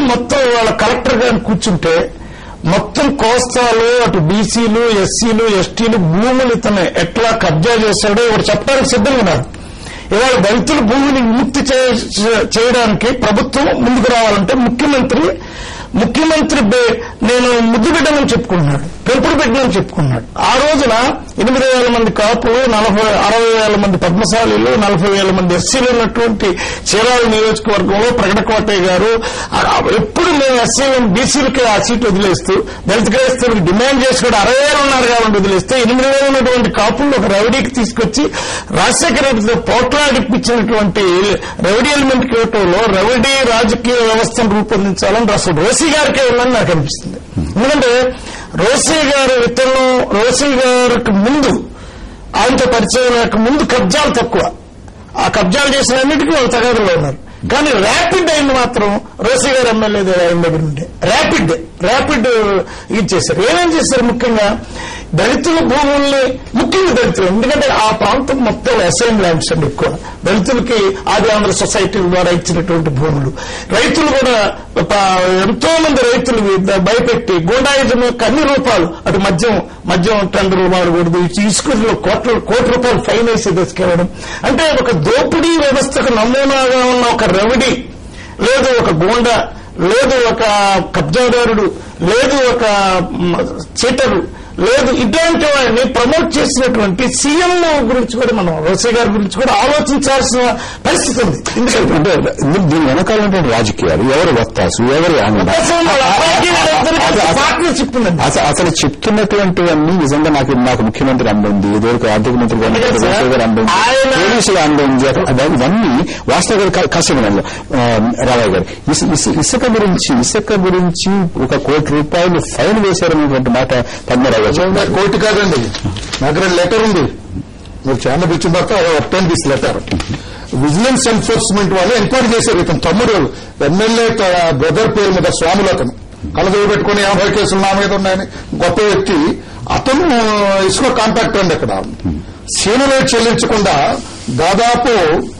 మొత్తం వాళ్ళ కలెక్టర్ గారిని కూర్చుంటే మొత్తం కోస్తాలు అటు బీసీలు ఎస్సీలు ఎస్టీలు భూములు ఇతను ఎట్లా కబ్జా చేశాడో ఇవాడు చెప్పడానికి సిద్ధంగా ఉన్నారు ఇవాళ దళితుల భూమిని విముక్తి చే- చేయడానికి ప్రభుత్వం ముందుకు రావాలంటే ముఖ్యమంత్రి ముఖ్యమంత్రి బే- నేను ముద్దు బిడ్డనని చెప్పుకుంటున్నాడు పెంపుడు బిడ్డనని చెప్పుకున్నాడు ఆ రోజున ఎనిమిది వేల మంది కాపులు నలభై అరవై వేల మంది పద్మశాలీలు నలభై వేల మంది ఎస్సీలు ఉన్నటువంటి చీరాల నియోజకవర్గంలో ప్రకట కోటయ్య గారు ఆ- ఆ- ఎప్పుడు మేము ఎస్సీలను బీసీలకి ఆ సీట్ వదిలేస్తూ దళిత క్రైస్తవులకు డిమాండ్ చేసి కూడా అరవై వేలు ఉన్నారు కాబట్టి వదిలేస్తే ఎనిమిది వేలు ఉన్నటువంటి కాపులను ఒక రౌడీకి తీసుకొచ్చి రాజశేఖర రెడ్డితో పోట్లాడిపించినటువంటి రౌడీ ఎలిమెంట్ ఇవ్వటంలో రౌడీ రాజకీయ వ్యవస్థను రూపొందించాలని అసలు రోసీ గారికే ఉందని నాకు అనిపిస్తుంది ఎందుకంటే రోసీ గారి విత్తనం రోసీ గారికి ముందు ఆయనతో పరిచయం లేక ముందు కబ్జాలు తక్కువ ఆ కబ్జాలు చేసిన అన్నిటికీ వాళ్ళు తగాదులో ఉన్నారు కానీ ర్యాపిడ్ అయింది మాత్రం రోసీ గారు ఎమ్మెల్యే ఆయన దగ్గర ఉండే ర్యాపిడ్ ర్యాపిడ్ ఇది చేశారు ఏమేం చేశారు ముఖ్యంగా దళితుల భూముల్ని ముఖ్యంగా దళితులు ఎందుకంటే ఆ ప్రాంతం మొత్తం అసైన్ ల్యాండ్స్ అండి ఎక్కువ దళితులకి ఆది ఆంధ్ర సొసైటీ ద్వారా ఇచ్చినటువంటి భూములు రైతులు కూడా ప- ఎంతో మంది రైతులు భయపెట్టి గూండాయుధం యొక్క అన్ని రూపాలు అటు మద్యం మద్యం టెండర్లు వాడకూడదు ఇసుకలో కోట్ల కోటి రూపాయలు ఫైన్ వేసి తీసుకెళ్లడం అంటే ఒక దోపిడీ వ్యవస్థకు నమూనాగా ఉన్న ఒక రవిడి లేదు ఒక గూండా లేదు ఒక కబ్జాదారుడు లేదు ఒక మ్, చీటరు లేదు ఇట్లాంటి వారిని ప్రమోట్ చేసినటువంటి సీఎం గురించి కూడా మనం రోసే గారి గురించి కూడా ఆలోచించాల్సిన పరిస్థితి ఉంది ఎందుకంటే అంటే ఇందులో దీని వెనకాల ఉన్నటువంటి రాజకీయాలు ఎవరు వత్తాసు ఎవరు ఆనంద అవకాశం వాళ్ళ అబ్బాయికి వీళ్ళిద్దరికీ పార్ట్నర్షిప్ ఉందండి అసలు అసలు చెప్తున్నటువంటివన్నీ నిజంగా నాకు నాకు ముఖ్యమంత్రి అందింది ఇదివరకు ఆర్థిక మంత్రి గారు అందుకే సార్, గారు అందింది ఆయన- పోలీసులు అందింది అవ- ఇవన్నీ వాస్తవ కాసేపడంలో రావయ్య గారు ఇసు- ఇసు- ఇసుక గురించి ఇసుక గురించి ఒక కోటి రూపాయలు ఫైన్ వేశారనేటువంటి మాట పద్మరావు గారు చెప్పారు. కోర్టు కాదండి నా దగ్గర లెటర్ ఉంది మీరు ఛానల్ ఇచ్చిన తర్వాత obtain this letter vigilance enforcement వాళ్ళు ఎంక్వైరీ చేశారు ఇతను తమ్ముడు ఎమ్మెల్యే బ్రదర్ పేరు మీద స్వాములు అతను కలదవి పెట్టుకుని యాభై కేసులు నా మీద ఉన్నాయని గొప్ప వ్యక్తి అతను ఇసుక కాంట్రాక్టర్ అండి అక్కడ సీన రేట్ చెల్లించకుండా దాదాపు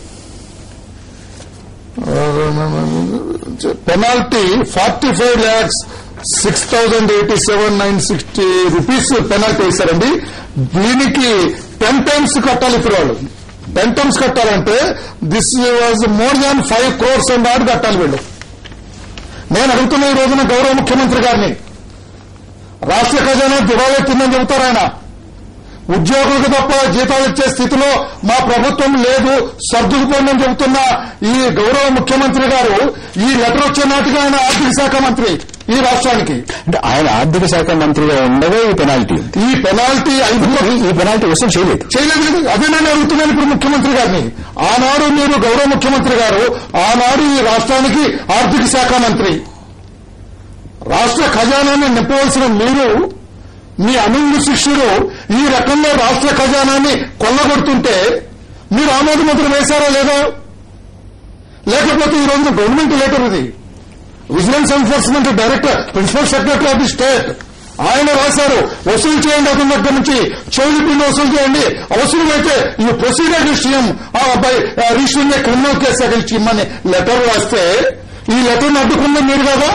penalty forty five lakhs six thousand eighty seven nine sixty rupees penalty వేశారండి దీనికి టెన్ టైమ్స్ కట్టాలి ఇప్పుడు వాళ్ళు టెన్ టైమ్స్ కట్టాలంటే this was more than five crores and ఆడి కట్టాలి వీళ్ళు నేను అడుగుతున్న ఈ రోజున గౌరవ ముఖ్యమంత్రి గారిని రాష్ట్ర ఖజానా దివాళెత్తిందని చెబుతారు ఆయన ఉద్యోగులకు తప్ప జీతాలు ఇచ్చే స్థితిలో మా ప్రభుత్వం లేదు సర్దుకుపోయిందని చెబుతున్న ఈ గౌరవ ముఖ్యమంత్రి గారు ఈ లెటర్ వచ్చే నాటికి ఆయన ఆర్థిక శాఖ మంత్రి ఈ రాష్ట్రానికి అంటే ఆయన ఆర్థిక శాఖ మంత్రిగా ఉండగా ఈ పెనాల్టీ ఉంది. ఈ పెనాల్టీ ఐదు కోట్లు ఈ పెనాల్టీ వసూలు చేయలేదు చేయలేదు కదా అదే నేను అడుగుతున్నాను ఇప్పుడు ముఖ్యమంత్రి గారిని ఆనాడు మీరు గౌరవ ముఖ్యమంత్రి గారు ఆనాడు ఈ రాష్ట్రానికి ఆర్థిక శాఖ మంత్రి రాష్ట్ర ఖజానాన్ని నింపవలసిన మీరు మీ అనుంగు శిష్యుడు ఈ రకంగా రాష్ట్ర ఖజానాన్ని కొల్లగొడుతుంటే మీరు ఆమోదముద్ర వేశారా లేదా లేకపోతే ఈ రోజున గవర్నమెంట్ లెటర్ ఇది vigilance enforcement director principal secretary of the state ఆయన రాశారు వసూలు చేయండి అతని దగ్గర నుంచి చెవులు బిల్లు వసూలు చేయండి అవసరం అయితే ఈ ప్రొసీడర్ విషయం by registering criminal case against ఇమ్మని లెటర్ రాస్తే ఈ లెటర్ని అడ్డుకుంది మీరు కదా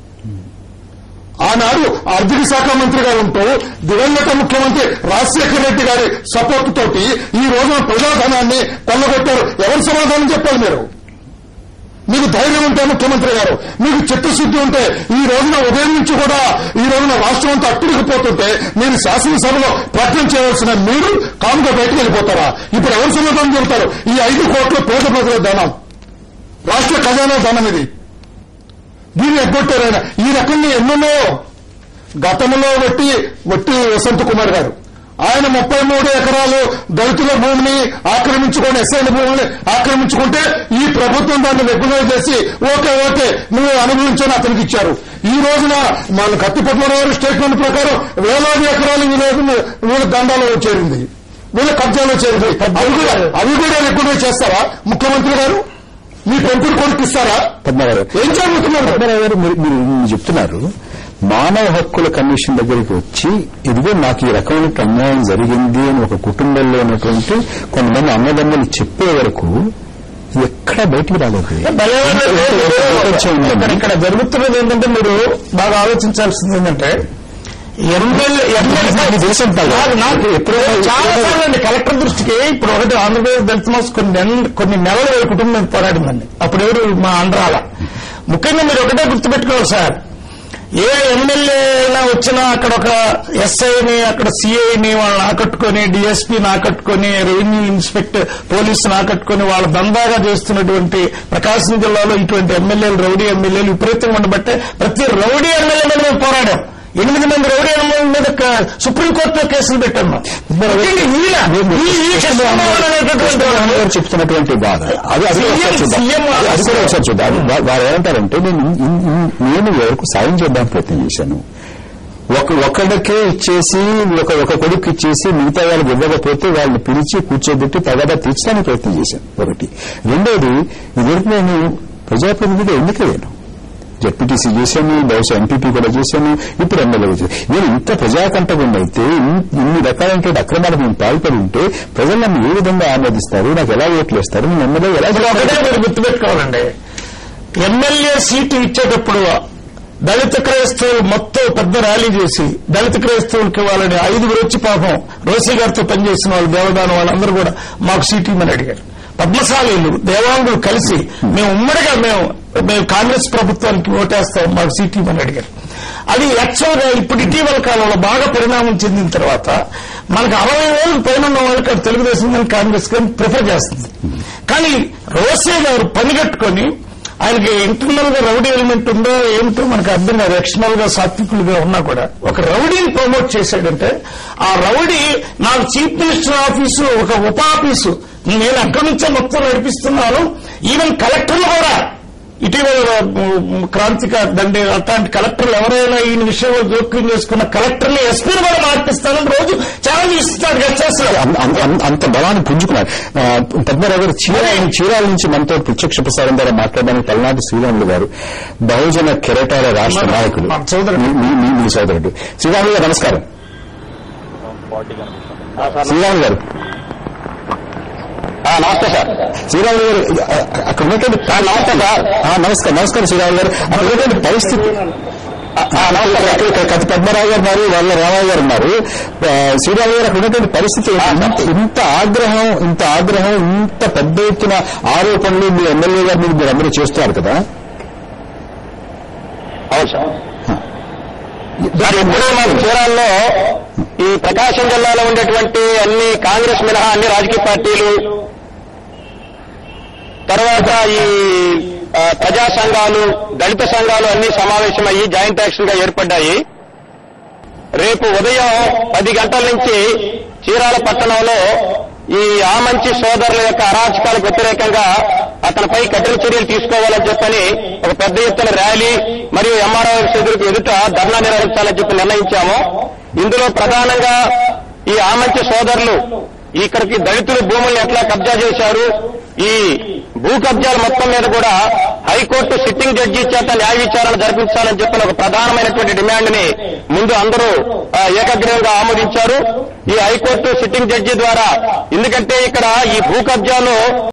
ఆనాడు ఆర్థిక శాఖ మంత్రిగా ఉంటూ దివంగత ముఖ్యమంత్రి రాజశేఖర రెడ్డి గారి సపోర్ట్ తోటి ఈ రోజున ప్రజాధనాన్ని కొల్లగొట్టారు ఎవరు సమాధానం చెప్పాలి మీరు మీకు ధైర్యం ఉంటే ముఖ్యమంత్రి గారు మీకు చిత్తశుద్ధి ఉంటే ఈ రోజున ఉదయం నుంచి కూడా ఈ రోజున రాష్ట్రం అంతా అట్టుడికిపోతుంటే మీరు శాసనసభలో ప్రకటన చేయవలసిన మీరు కాముగా బయటకు వెళ్ళిపోతారా ఇప్పుడు ఎవరు సమాధానం చెబుతారు ఈ ఐదు కోట్ల పేద ప్రజల ధనం రాష్ట్ర ఖజానా ధనం ఇది దీన్ని ఎగ్గొట్టారు ఆయన ఈ రకంగా ఎన్నెన్నో గతంలో వట్టి వట్టి వసంత్ కుమార్ గారు ఆయన ముప్పై మూడు ఎకరాలు దళితుల భూమిని ఆక్రమించుకొని ఎస్ఐల భూమిని ఆక్రమించుకుంటే ఈ ప్రభుత్వం దాన్ని రెగ్యులర్ చేసి ఓకే ఓకే నువ్వు అనుభవించని అతనికి ఇచ్చారు ఈ రోజున మన కత్తిపట్ల స్టేట్మెంట్ ప్రకారం వేలాది ఎకరాలు ఈ రోజున వీళ్ళ దండాలో చేరింది వీళ్ళ కబ్జాలో చేరింది అవి కూడా అవి కూడా రెగ్యులర్ చేస్తారా ముఖ్యమంత్రి గారు మీ పెంపుడు కొడుకు ఇస్తారా పద్మగారు ఏం చేయబోతున్నారు పద్మరావు గారు మీరు మీరు ఇన్ని చెప్తున్నారు మానవ హక్కుల కమిషన్ దగ్గరికి వచ్చి ఇదిగో నాకు ఈ రకమైన అన్యాయం జరిగింది అని ఒక కుటుంబంలో ఉన్నటువంటి కొంతమంది అన్నదమ్ములు చెప్పే వరకు ఎక్కడ బయటికి రాలేదు బలమైన ప్రపంచం ఉందండి. ఇక్కడ ఇక్కడ జరుగుతున్నది ఏంటంటే మీరు బాగా ఆలోచించాల్సింది ఏంటంటే ఎమ్మెల్యే ఇది దేశం కాదు. నాకు ఎప్పుడో- చాలా ఎప్పుడో- సార్లు అండి కలెక్టర్ దృష్టికి ఇప్పుడు ఒకటి ఆంధ్రప్రదేశ్ దళిత మోస్ కొన్ని నెల- కొన్ని నెలలు వారి కుటుంబం మీద పోరాడిందండి అప్పుడు ఎవరు మా ఆంధ్రాల ముఖ్యంగా మీరు ఒకటే గుర్తుపెట్టుకోవాలి సార్ ఏ ఎమ్మెల్యే అయినా వచ్చినా అక్కడ ఒక ఎస్ఐని అక్కడ సిఐని వాళ్ళని ఆకట్టుకొని డిఎస్పీని ఆకట్టుకొని రెవెన్యూ ఇన్స్పెక్టర్ పోలీసుని ఆకట్టుకొని వాళ్ళ దందాగా చేస్తున్నటువంటి ప్రకాశం జిల్లాలో ఇటువంటి ఎమ్మెల్యేలు రౌడీ ఎమ్మెల్యేలు విపరీతంగా ఉండబట్టే ప్రతి రౌడీ ఎమ్మెల్యే మీద మేము పోరాడాం ఎనిమిది మంది రౌడీ ఎమ్మెల్యేల మీద క- సుప్రీంకోర్టులో కేసులు పెట్టాం మేము. ముఖ్యంగా ఈయన, ఈ- ఈ కృష్ణమోహన్ అనేటటువంటి వాడు గారు చెప్తున్నటువంటి బాధ అది అది కూడా ఒకసారి చూద్దాం. సీఎం అది- అది కూడా ఒకసారి చూద్దాం అది వా- వారు ఏమంటారంటే నేను ఇన్- ఇన్- నేను ఎవరికి సాయం చేయడానికి ప్రయత్నం చేశాను ఒక ఒకళ్ళకే ఇచ్చేసి ఒక ఒక కొడుకు ఇచ్చేసి మిగతా వాళ్ళకి ఇవ్వకపోతే వాళ్ళని పిలిచి కూర్చోబెట్టి తగదా తీర్చడానికి ప్రయత్నం చేశాను ఒకటి రెండోది ఇదివరకు నేను ప్రజాప్రతినిధిగా ఎన్నికలేను జడ్పీటీసీ చేశాను బహుశా ఎంపీపీ కూడా చేశాను ఇప్పుడు ఎమ్మెల్యే చేశాను నేను ఇంత ప్రజాకంటకం అయితే ఇన్- ఇన్ని రకాలైనటువంటి అక్రమాలకు నేను పాల్పడి ఉంటే ప్రజలు నన్ను ఏ విధంగా ఆమోదిస్తారు నాకు ఎలా ఓట్లు వేస్తారు నేను ఎమ్మెల్యే ఎలా ఇప్పుడు ఒకటే చేస్తాను? మీరు గుర్తుపెట్టుకోవాలండి ఎమ్మెల్యే సీటు ఇచ్చేటప్పుడు దళిత క్రైస్తవులు మొత్తం పెద్ద ర్యాలీ చేసి దళిత క్రైస్తవులకి వాళ్ళని ఐదుగురు వచ్చి పాపం రోసి గారితో పనిచేసిన వాళ్ళు దేవదానం వాళ్ళందరూ కూడా మాకు సీటు ఇమ్మని అడిగారు పద్మశాలీలు దేవాంగులు కలిసి మేము ఉమ్మడిగా మేము మేము కాంగ్రెస్ ప్రభుత్వానికి ఓటేస్తాం మాకు సీటు ఇమ్మని అడిగారు అది యాక్చువల్ గా ఇప్పుడు ఇటీవల కాలంలో బాగా పరిణామం చెందిన తర్వాత మనకు అరవై వేలకు పైన ఉన్న వాళ్ళకి అది తెలుగుదేశం కానీ కాంగ్రెస్ కానీ ప్రిఫర్ చేస్తుంది కానీ రోసే గారు పనిగట్టుకొని ఆయనకి ఇంటర్నల్ గా రౌడీ ఎలిమెంట్ ఉందో ఏమిటో మనకు అర్థం కాదు ఎక్స్టర్నల్ గా సాత్వికులుగా ఉన్నా కూడా ఒక రౌడీని ప్రమోట్ చేశాడంటే ఆ రౌడీ నాకు చీఫ్ మినిస్టర్ ఆఫీసు ఒక ఉప ఆఫీసు నేను అక్కడి నుంచే మొత్తం నడిపిస్తున్నాను ఈవెన్ కలెక్టర్లు కూడా ఇటీవల ఉమ్, క్రాంతిక దండే అట్లాంటి కలెక్టర్లు ఎవరైనా ఈ విషయంలో జోక్యం చేసుకున్న కలెక్టర్ని ఎస్పీని కూడా మార్పిస్తానని రోజు ఛాలెంజ్ ఇస్తున్నాడు కదా చేస్తున్నాడు అం- అం- అం- అంత బలాన్ని పుంజుకున్నారు ఆ, పద్మరావు గారు చీరాల చీరాల నుంచి మనతో ప్రత్యక్ష ప్రసారం ద్వారా మాట్లాడడానికి పల్నాటి శ్రీరాములు గారు బహుజన కెరటాల రాష్ట్ర మన- నాయకులు మన సోదరుడు. మీ- మీ- మీ- మీ సోదరుడు శ్రీరాములు గారు నమస్కారం శ్రీరాములు గారు నమస్తే సార్ శ్రీరాములు గారు ఆ, అక్కడ ఉన్నటువంటి నమస్తే సార్ నమస్కారం నమస్కారం శ్రీరాములు గారు అక్కడ ఉన్నటువంటి పరిస్థితి ఆ, ఆ, నమస్కారం. ఇక్కడ- ఇక్కడ కత్తి పద్మరావు గారు ఉన్నారు వాళ్ళ రామారావు గారు ఉన్నారు ఆ, శ్రీరాములు గారు అక్కడ ఉన్నటువంటి పరిస్థితి ఇంత ఇంత ఆగ్రహం ఇంత ఆగ్రహం ఇంత పెద్ద ఎత్తున ఆరోపణలు మీ ఎమ్మెల్యే గారి మీద మీరు అందరూ చేస్తున్నారు కదా అవును సార్ సార్ ఇప్పుడు మాకు చీరాల్లో ఈ ప్రకాశం జిల్లాలో ఉండేటువంటి అన్ని కాంగ్రెస్ మినహా అన్ని రాజకీయ పార్టీలు తర్వాత ఈ ఆ, ప్రజా సంఘాలు దళిత సంఘాలు అన్ని సమావేశమయ్యి జాయింట్ యాక్షన్ గా ఏర్పడ్డాయి రేపు ఉదయం పది గంటల నుంచి చీరాల పట్టణంలో ఈ ఆమంచి సోదరుల యొక్క అరాచకాలకు వ్యతిరేకంగా అతనిపై కఠిన చర్యలు తీసుకోవాలని చెప్పని ఒక పెద్ద ఎత్తున ర్యాలీ మరియు ఎంఆర్ఓ ఎదురు ఎదుట ధర్నా నిర్వహించాలని చెప్పి నిర్ణయించాము ఇందులో ప్రధానంగా ఈ ఆమంచి సోదరులు ఇక్కడికి దళితులు భూముల్ని ఎట్లా కబ్జా చేశారు ఈ భూ కబ్జాల మొత్తం మీద కూడా హైకోర్టు సిట్టింగ్ జడ్జి చేత న్యాయ విచారణ జరిపించాలని చెప్పిన ఒక ప్రధానమైనటువంటి డిమాండ్ ని ముందు అందరూ ఆ, ఏకగ్రీవంగా ఆమోదించారు ఈ హైకోర్టు సిట్టింగ్ జడ్జి ద్వారా ఎందుకంటే ఇక్కడ ఈ భూ కబ్జాలో